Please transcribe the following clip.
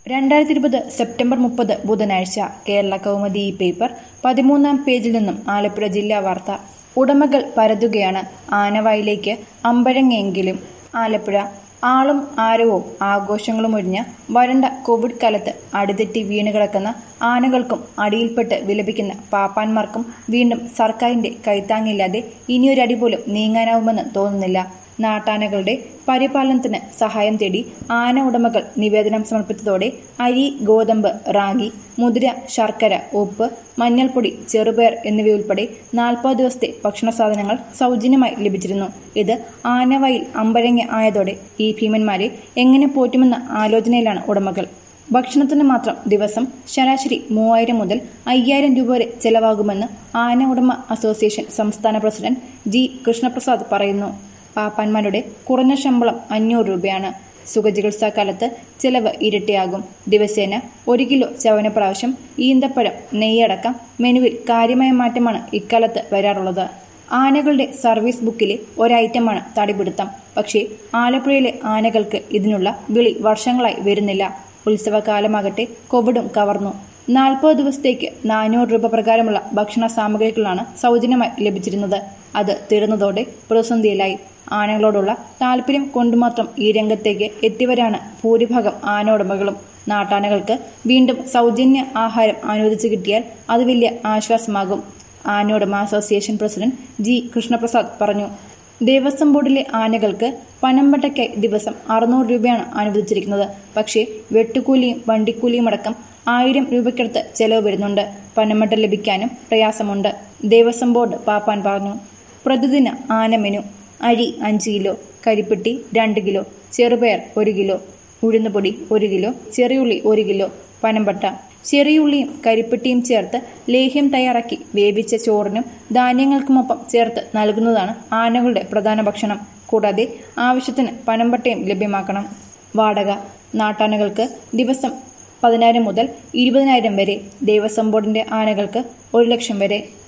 രണ്ടായിരത്തി ഇരുപത് സെപ്റ്റംബർ മുപ്പത് ബുധനാഴ്ച കേരള കൗമുദി ഈ പേപ്പർ പതിമൂന്നാം പേജിൽ നിന്നും ആലപ്പുഴ ജില്ലാ വാർത്ത ഉടമകൾ പരതുകയാണ് ആനവായിലേക്ക് അമ്പഴങ്ങെങ്കിലും ആലപ്പുഴ ആളും ആരവവും ആഘോഷങ്ങളും ഒഴിഞ്ഞ വരണ്ട കോവിഡ് കാലത്ത് അടിതെറ്റി വീണ് കിടക്കുന്ന ആനകൾക്കും അടിയിൽപ്പെട്ട് വിലപിക്കുന്ന പാപ്പാന്മാർക്കും വീണ്ടും സർക്കാരിന്റെ കൈത്താങ്ങില്ലാതെ ഇനിയൊരടി പോലും നീങ്ങാനാവുമെന്ന് തോന്നുന്നില്ല നാട്ടാനകളുടെ പരിപാലനത്തിന് സഹായം തേടി ആന ഉടമകൾ നിവേദനം സമർപ്പിച്ചതോടെ അരി ഗോതമ്പ് റാഗി മുതിര ശർക്കര ഉപ്പ് മഞ്ഞൾപ്പൊടി ചെറുപയർ എന്നിവയുൾപ്പെടെ നാൽപ്പത് ദിവസത്തെ ഭക്ഷണ സാധനങ്ങൾ സൗജന്യമായി ലഭിച്ചിരുന്നു ഇത് ആനവയിൽ അമ്പഴങ്ങ ആയതോടെ ഈ ഭീമന്മാരെ എങ്ങനെ പോറ്റുമെന്ന ആലോചനയിലാണ് ഉടമകൾ ഭക്ഷണത്തിന് മാത്രം ദിവസം ശരാശരി മൂവായിരം മുതൽ അയ്യായിരം രൂപ വരെ ചെലവാകുമെന്ന് ആന ഉടമ അസോസിയേഷൻ സംസ്ഥാന പ്രസിഡന്റ് ജി കൃഷ്ണപ്രസാദ് പറയുന്നു പാപ്പാന്മാരുടെ കുറഞ്ഞ ശമ്പളം അഞ്ഞൂറ് രൂപയാണ് സുഖചികിത്സാ കാലത്ത് ചിലവ് ഇരട്ടിയാകും ദിവസേന ഒരു കിലോ ചവനപ്രാവശ്യം ഈന്തപ്പഴം നെയ്യടക്കം മെനുവിൽ കാര്യമായ മാറ്റമാണ് ഇക്കാലത്ത് വരാറുള്ളത് ആനകളുടെ സർവീസ് ബുക്കിലെ ഒരൈറ്റമാണ് തടിപിടുത്തം പക്ഷേ ആലപ്പുഴയിലെ ആനകൾക്ക് ഇതിനുള്ള വിളി വർഷങ്ങളായി വരുന്നില്ല ഉത്സവകാലമാകട്ടെ കോവിഡും കവർന്നു നാൽപ്പത് ദിവസത്തേക്ക് നാനൂറ് രൂപ പ്രകാരമുള്ള ഭക്ഷണ സാമഗ്രികളാണ് സൗജന്യമായി ലഭിച്ചിരുന്നത് അത് തീർന്നതോടെ പ്രതിസന്ധിയിലായി ആനകളോടുള്ള താല്പര്യം കൊണ്ടുമാത്രം ഈ രംഗത്തേക്ക് എത്തിയവരാണ് ഭൂരിഭാഗം ആനോടമകളും നാട്ടാനകൾക്ക് വീണ്ടും സൗജന്യ ആഹാരം അനുവദിച്ചു കിട്ടിയാൽ അത് വലിയ ആശ്വാസമാകും ആനോടമ അസോസിയേഷൻ പ്രസിഡന്റ് ജി കൃഷ്ണപ്രസാദ് പറഞ്ഞു ദേവസ്വം ബോർഡിലെ ആനകൾക്ക് പനമ്പട്ടയ്ക്കായി ദിവസം അറുന്നൂറ് രൂപയാണ് അനുവദിച്ചിരിക്കുന്നത് പക്ഷേ വെട്ടുകൂലിയും വണ്ടിക്കൂലിയും അടക്കം ആയിരം രൂപയ്ക്കടുത്ത് ചെലവ് വരുന്നുണ്ട് പനമ്പട്ട ലഭിക്കാനും പ്രയാസമുണ്ട് ദേവസ്വം ബോർഡ് പാപ്പാൻ പറഞ്ഞു പ്രതിദിന ആന മെനു അരി അഞ്ച് കിലോ കരിപ്പെട്ടി രണ്ട് കിലോ ചെറുപയർ ഒരു കിലോ ഉഴുന്നുപൊടി ഒരു കിലോ ചെറിയുള്ളി ഒരു കിലോ പനമ്പട്ട ചെറിയുള്ളിയും കരിപ്പെട്ടിയും ചേർത്ത് ലേഹ്യം തയ്യാറാക്കി വേവിച്ച ചോറിനും ധാന്യങ്ങൾക്കുമൊപ്പം ചേർത്ത് നൽകുന്നതാണ് ആനകളുടെ പ്രധാന ഭക്ഷണം കൂടാതെ ആവശ്യത്തിന് പനമ്പട്ടയും ലഭ്യമാക്കണം വാടക നാട്ടാനകൾക്ക് ദിവസം പതിനായിരം മുതൽ ഇരുപതിനായിരം വരെ ദേവസ്വം ബോർഡിന്റെ ആനകൾക്ക് ഒരു ലക്ഷം വരെ